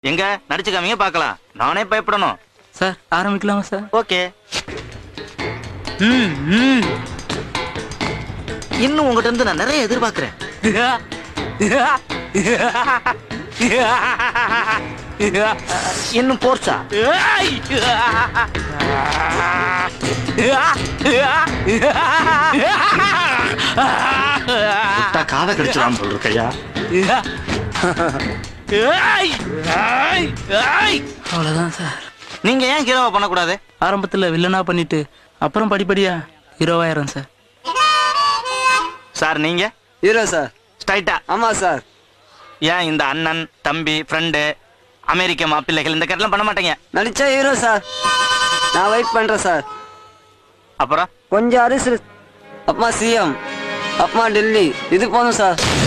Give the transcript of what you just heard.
எங்க நடிச்சு காமிங்க பார்க்கலாம் நானே பயப்படணும் சார் ஆரம்பிக்கலாமா சார் ஓகே ம் ம் இன்னும் உங்ககிட்ட இருந்து நான் நிறைய எதிர்பார்க்கிறேன் இன்னும் போர்ச்சா விட்டா காதை கடிச்சிடாம போல் இருக்கையா அவ்வளோதான் சார் நீங்க ஏன் ஹீரோவா பண்ணக்கூடாது ஆரம்பத்தில் வில்லனா பண்ணிட்டு அப்புறம் படிப்படியா ஹீரோவாயிரம் சார் சார் நீங்க ஹீரோ சார் ஸ்ட்ரைட்டா ஆமா சார் ஏன் இந்த அண்ணன் தம்பி ஃப்ரெண்டு அமெரிக்க மாப்பிள்ளைகள் இந்த கட்டெல்லாம் பண்ண மாட்டீங்க நடிச்சா ஹீரோ சார் நான் வெயிட் பண்றேன் சார் அப்புறம் கொஞ்சம் அரிசி அப்பமா சிஎம் அப்பமா டெல்லி இது போதும் சார்